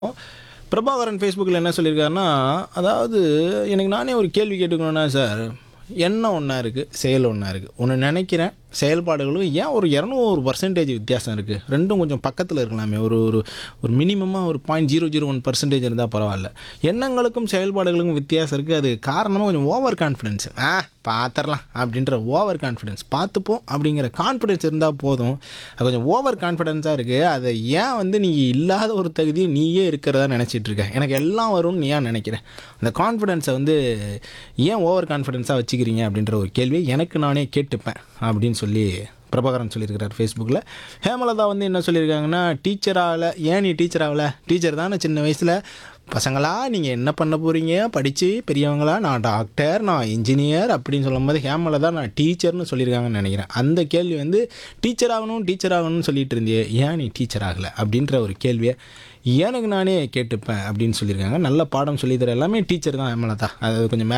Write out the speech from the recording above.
பிரபாகரன் ஃபேஸ்புக்கில் என்ன சொல்லியிருக்காருன்னா அதாவது எனக்கு நானே ஒரு கேள்வி கேட்டுக்கணுன்னா சார் எண்ணம் ஒன்றா இருக்குது செயல் ஒன்றா இருக்குது ஒன்று நினைக்கிறேன் செயல்பாடுகளும் ஏன் ஒரு இரநூறு பர்சன்டேஜ் வித்தியாசம் இருக்குது ரெண்டும் கொஞ்சம் பக்கத்தில் இருக்கலாமே ஒரு ஒரு ஒரு மினிமமாக ஒரு point zero zero one percentage இருந்தால் பரவாயில்ல எண்ணங்களுக்கும் செயல்பாடுகளுக்கும் வித்தியாசம் இருக்குது அது காரணமாக கொஞ்சம் ஓவர் கான்ஃபிடென்ஸ் ஆ பார்த்துடலாம் அப்படின்ற ஓவர் கான்ஃபிடென்ஸ் பார்த்துப்போம் அப்படிங்கிற கான்ஃபிடென்ஸ் இருந்தால் போதும் அது கொஞ்சம் ஓவர் கான்ஃபிடென்ஸாக இருக்குது அதை ஏன் வந்து நீ இல்லாத ஒரு தகுதி நீயே இருக்கிறதா நினச்சிட்டு இருக்க எனக்கு எல்லாம் வரும்னு நீ ஏன் நினைக்கிற அந்த கான்ஃபிடென்ஸை வந்து ஏன் ஓவர் கான்ஃபிடென்ஸாக வச்சுக்கிறீங்க அப்படின்ற ஒரு கேள்வியை எனக்கு நானே கேட்டுப்பேன் அப்படின்னு சொல்லி பிரபாகரன் சொல்லியிருக்கிறார் ஃபேஸ்புக்கில் ஹேமலதா வந்து என்ன சொல்லியிருக்காங்கன்னா டீச்சர் ஆகலை ஏன் நீ டீச்சர் ஆகலை டீச்சர் தானே சின்ன வயசில் பசங்களா நீங்கள் என்ன பண்ண போகிறீங்க படித்து பெரியவங்களா நான் டாக்டர் நான் இன்ஜினியர் அப்படின்னு சொல்லும்போது ஹேமலதா நான் டீச்சர்னு சொல்லியிருக்காங்கன்னு நினைக்கிறேன் அந்த கேள்வி வந்து டீச்சர் ஆகணும் டீச்சர் ஆகணும்னு சொல்லிட்டு இருந்தியே ஏன் நீ டீச்சர் ஆகலை அப்படின்ற ஒரு கேள்வியை எனக்கு நானே கேட்டுப்பேன் அப்படின்னு சொல்லியிருக்காங்க நல்ல பாடம் சொல்லித்தர எல்லாமே டீச்சர் தான் ஹேமலதா அது கொஞ்சம்